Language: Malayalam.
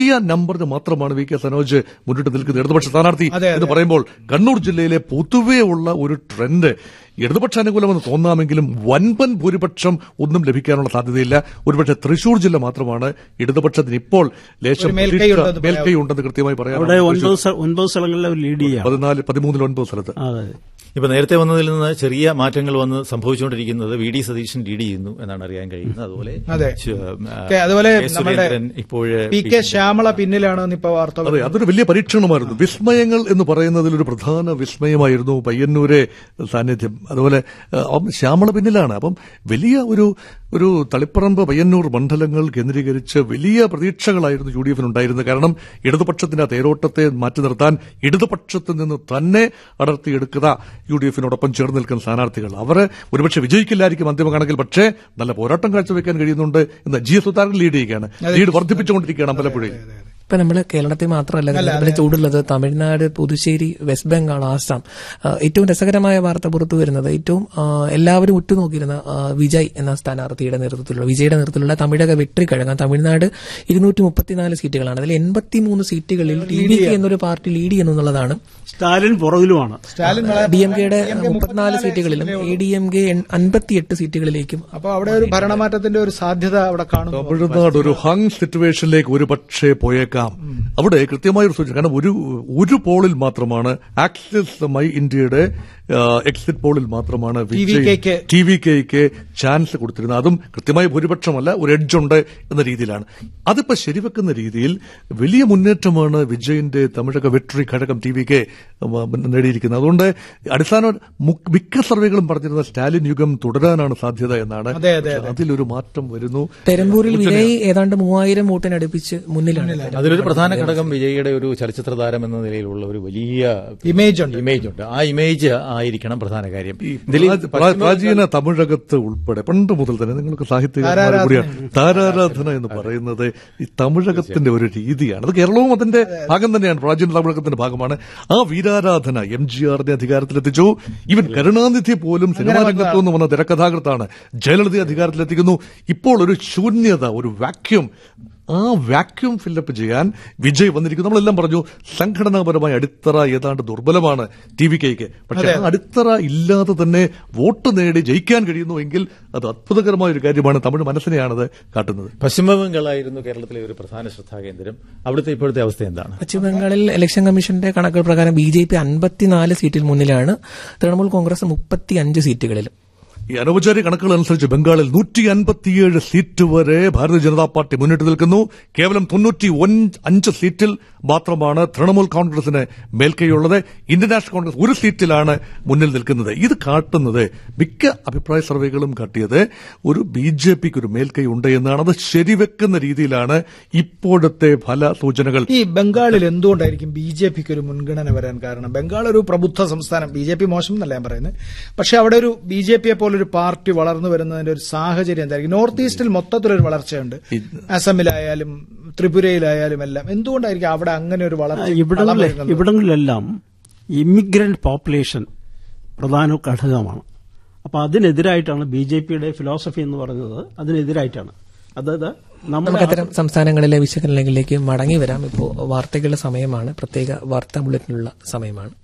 ചെറിയ നമ്പറിന് മാത്രമാണ് വി കെ സനോജ് മുന്നിട്ട് നിൽക്കുന്നത് ഇടതുപക്ഷ സ്ഥാനാർത്ഥി എന്ന് പറയുമ്പോൾ കണ്ണൂർ ജില്ലയിലെ പൊതുവേ ഉള്ള ഒരു ട്രെൻഡ് ഇടതുപക്ഷ അനുകൂലമെന്ന് തോന്നാമെങ്കിലും വൻപൻ ഭൂരിപക്ഷം ഒന്നും ലഭിക്കാനുള്ള സാധ്യതയില്ല ഒരുപക്ഷെ തൃശൂർ ജില്ല മാത്രമാണ് ഇടതുപക്ഷത്തിന് ഇപ്പോൾ ലേശം ഒരു മേൽക്കൈ പ്രതീക്ഷ- ഉണ്ടെന്ന് മേൽക്കൈ ഉണ്ടെന്ന് കൃത്യമായി അവിടെ പറയാം ഒൻപത് സ്ഥ- ഒൻപത് സ്ഥലങ്ങളിൽ അവർ ലീഡ് ചെയ്യാം പതിനാല് പതിമൂന്നിൽ ഒൻപത് സ്ഥലത്ത് അതെ ഇപ്പൊ നേരത്തെ വന്നതിൽ നിന്ന് ചെറിയ മാറ്റങ്ങൾ വന്ന് സംഭവിച്ചുകൊണ്ടിരിക്കുന്നത് വി ഡി സതീശൻ ലീഡ് ചെയ്യുന്നു എന്നാണ് അറിയാൻ കഴിയുന്നത് അതുപോലെ അതെ. ചു- ആ, ഓക്കെ, അതുപോലെ കെ. നമ്മുടെ സുരേന്ദ്രൻ ഇപ്പോഴ് പി കെ ശ്യാമള പിന്നിലാണെന്ന് ഇപ്പൊ വാർത്ത അതെ അതൊരു വലിയ പരീക്ഷണമായിരുന്നു വിസ്മയങ്ങൾ എന്ന് പറയുന്നതിൽ ഒരു പ്രധാന വിസ്മയമായിരുന്നു പയ്യന്നൂരെ സാന്നിധ്യം അതുപോലെ ഏഹ്, അവൻ ശ്യാമള പിന്നിലാണ് അപ്പം വലിയ ഒരു ഒരു തളിപ്പറമ്പ് പയ്യന്നൂർ മണ്ഡലങ്ങൾ കേന്ദ്രീകരിച്ച് വലിയ പ്രതീക്ഷകളായിരുന്നു യു ഡി എഫിനുണ്ടായിരുന്നത് കാരണം ഇടതുപക്ഷത്തിന്റെ ആ തേരോട്ടത്തെ മാറ്റി നിർത്താൻ ഇടതുപക്ഷത്തിൽ നിന്ന് തന്നെ അടർത്തിയെടുക്കുക യു ഡി എഫിനോടൊപ്പം ചേർന്ന് നിൽക്കുന്ന സ്ഥാനാർത്ഥികൾ അവർ ഒരുപക്ഷെ വിജയിക്കില്ലായിരിക്കും അന്തിമ കണക്കിൽ പക്ഷേ നല്ല പോരാട്ടം കാഴ്ചവെക്കാൻ കഴിയുന്നുണ്ട് എന്ന് ജി എസ് സുധാകരൻ ലീഡ് ചെയ്യുകയാണ് ലീഡ് വർദ്ധിപ്പിച്ചുകൊണ്ടിരിക്കുകയാണ് അമ്പലപ്പുഴയിൽ ഇപ്പൊ നമ്മൾ കേരളത്തിൽ മാത്രമല്ല കേരളത്തിൽ ചൂടുള്ളത് തമിഴ്നാട് പുതുച്ചേരി വെസ്റ്റ് ബംഗാൾ ആസാം ആ, ഏറ്റവും രസകരമായ വാർത്ത പുറത്തു വരുന്നത് ഏറ്റവും ആ, എല്ലാവരും ഉറ്റുനോക്കിയിരുന്ന ആ, വിജയ് എന്ന സ്ഥാനാർത്ഥിയുടെ നേതൃത്വത്തിലുള്ള വിജയുടെ നേതൃത്വത്തിലുള്ള തമിഴക വെട്രിക്കഴകം തമിഴ്നാട് ഇരുന്നൂറ്റി മുപ്പത്തിനാല് സീറ്റുകളാണ് അതിൽ എൺപത്തിമൂന്ന് സീറ്റുകളിൽ ടി വി കെ എന്നൊരു പാർട്ടി ലീഡ് ചെയ്യുന്നു എന്നുള്ളതാണ് സ്റ്റാലിൻ പുറകിലുമാണ് സ്റ്റാലിൻ വളരെ- ഡി എം കെയുടെ മുപ്പത്തിനാല് സീറ്റുകളിലും എ ഡി എം കെ അൻപത്തിയെട്ട് സീറ്റുകളിലേക്കും അപ്പൊ അവിടെ ഒരു ഭരണമാറ്റത്തിന്റെ ഒരു സാധ്യത അവിടെ കാണുന്നു തമിഴ്നാട് ഒരു ഹങ് സിറ്റുവേഷനിലേക്ക് ഒരു പക്ഷേ പോയേക്കാം അവിടെ കൃത്യമായ ഒരു സൂചന കാരണം ഒരു ഒരു പോളിൽ മാത്രമാണ് ആക്സിസ് മൈ ഇന്ത്യയുടെ എക്സിറ്റ് പോളിൽ മാത്രമാണ് TVK-ക്ക് ടി വി കെക്ക് ചാൻസ് കൊടുത്തിരുന്നത് അതും കൃത്യമായ ഭൂരിപക്ഷമല്ല ഒരു എഡ്ജ് ഉണ്ട് എന്ന രീതിയിലാണ് അതിപ്പോ ശരിവെക്കുന്ന രീതിയിൽ വലിയ മുന്നേറ്റമാണ് വിജയിന്റെ തമിഴക വെട്രി ഘടകം ടി വി കെ നേടിയിരിക്കുന്നത് അതുകൊണ്ട് അടിസ്ഥാന മു- മിക്ക സർവേകളും പറഞ്ഞിരുന്ന സ്റ്റാലിൻ യുഗം തുടരാനാണ് സാധ്യത എന്നാണ് അതെ, അതെ, പക്ഷേ അതിലൊരു മാറ്റം വരുന്നു പെരമ്പൂരിൽ വിജയ് ഏതാണ്ട് മൂവായിരം വോട്ടിനടുപ്പിച്ച് മുന്നിലാണ് അതിലൊരു പ്രധാന ഘടകം വിജയിയുടെ ഒരു ചലച്ചിത്ര താരം എന്ന നിലയിലുള്ള ഒരു വലിയ ഇമേജ് ഉണ്ട് ഇമേജ് ഉണ്ട് ആ ഇമേജ് ആയിരിക്കണം പ്രധാന കാര്യം ഈ ഇതിൽ പ്രാ- പ്രാ- പ്രാചീന തമിഴകത്ത് ഉൾപ്പെടെ പണ്ട് മുതൽ തന്നെ നിങ്ങൾക്ക് സാഹിത്യകാരന്മാർ കൂടിയാണ് താരാരാധന എന്ന് പറയുന്നത് ഈ തമിഴകത്തിന്റെ ഒരു രീതിയാണ് അത് കേരളവും അതിന്റെ ഭാഗം തന്നെയാണ് പ്രാചീന തമിഴകത്തിന്റെ ഭാഗമാണ് ആ വീരാരാധന എം ജി ആറിനെ അധികാരത്തിലെത്തിച്ചു ഈവൻ കരുണാനിധി പോലും സിനിമാ രംഗത്തു നിന്ന് വന്ന തിരക്കഥാകൃത്താണ് ജയലളിത അധികാരത്തിലെത്തിക്കുന്നു ഇപ്പോൾ ഒരു ശൂന്യത ഒരു വാക്യൂം ആ വാക്യൂം ഫില്ലപ്പ് ചെയ്യാൻ വിജയ് വന്നിരിക്കുന്നു നമ്മളെല്ലാം പറഞ്ഞു സംഘടനാപരമായ അടിത്തറ ഏതാണ്ട് ദുർബലമാണ് ടി വി കെക്ക് പക്ഷേ ആ അടിത്തറ ഇല്ലാതെ തന്നെ വോട്ട് നേടി ജയിക്കാൻ കഴിയുന്നുവെങ്കിൽ അത് അത്ഭുതകരമായ ഒരു കാര്യമാണ് തമിഴ് മനസ്സിനെയാണത് കാട്ടുന്നത് പശ്ചിമബംഗാളായിരുന്നു കേരളത്തിലെ ഒരു പ്രധാന ശ്രദ്ധാകേന്ദ്രം അവിടുത്തെ ഇപ്പോഴത്തെ അവസ്ഥ എന്താണ് പശ്ചിമബംഗാളിൽ ഇലക്ഷൻ കമ്മീഷന്റെ കണക്കുകൾ പ്രകാരം ബി ജെ പി അൻപത്തിനാല് സീറ്റിൽ മുന്നിലാണ് തൃണമൂൽ കോൺഗ്രസ് മുപ്പത്തി അഞ്ച് സീറ്റുകളിലും ഈ അനൗപചാരിക കണക്കുകൾ അനുസരിച്ച് ബംഗാളിൽ നൂറ്റി അൻപത്തിയേഴ് സീറ്റ് വരെ ഭാരതീയ ജനതാ പാർട്ടി മുന്നിട്ട് നിൽക്കുന്നു കേവലം തൊണ്ണൂറ്റി അഞ്ച് സീറ്റിൽ മാത്രമാണ് തൃണമൂൽ കോൺഗ്രസിന് മേൽക്കൈയുള്ളത് ഇന്ത്യൻ നാഷണൽ കോൺഗ്രസ് ഒരു സീറ്റിലാണ് മുന്നിൽ നിൽക്കുന്നത് ഇത് കാട്ടുന്നത് മിക്ക അഭിപ്രായ സർവേകളും കാട്ടിയത് ഒരു ബി ജെ പിക്ക് ഒരു മേൽക്കൈ ഉണ്ട് എന്നാണ് അത് ശരിവെക്കുന്ന രീതിയിലാണ് ഇപ്പോഴത്തെ ഫല സൂചനകൾ ഈ ബംഗാളിൽ എന്തുകൊണ്ടായിരിക്കും ബി ജെ പിക്ക് ഒരു മുൻഗണന വരാൻ കാരണം ബംഗാൾ ഒരു പ്രബുദ്ധ സംസ്ഥാനം ബി ജെ പി മോശം എന്നല്ല ഞാൻ പറയുന്നത് പക്ഷെ അവിടെ ഒരു ബി ജെ പിയെ പോലൊരു പാർട്ടി വളർന്നു വരുന്നതിന്റെ ഒരു സാഹചര്യം എന്തായിരിക്കും നോർത്ത് ഈസ്റ്റിൽ മൊത്തത്തിലൊരു വളർച്ചയുണ്ട് അസമിലായാലും ത്രിപുരയിലായാലും എല്ലാം എന്തുകൊണ്ടായിരിക്കും അവിടെ അങ്ങനെ ഒരു വളർച്ച വളം ഇവിടങ്ങളിൽ വരുന്നത്? ഇവിടങ്ങളിലെല്ലാം ഇമിഗ്രന്റ് പോപ്പുലേഷൻ പ്രധാന ഘടകമാണ് അപ്പൊ അതിനെതിരായിട്ടാണ് ബി ജെ പിയുടെ ഫിലോസഫി എന്ന് പറയുന്നത് അതിനെതിരായിട്ടാണ് അതായത് നമ്മൾ നമുക്ക് അത്തരം സംസ്ഥാനങ്ങളിലെ വിശകലനങ്ങളിലേക്ക് മടങ്ങി വരാം ഇപ്പോൾ വാർത്തകളുടെ സമയമാണ് പ്രത്യേക വാർത്താ ബുള്ളറ്റിനുള്ള സമയമാണ്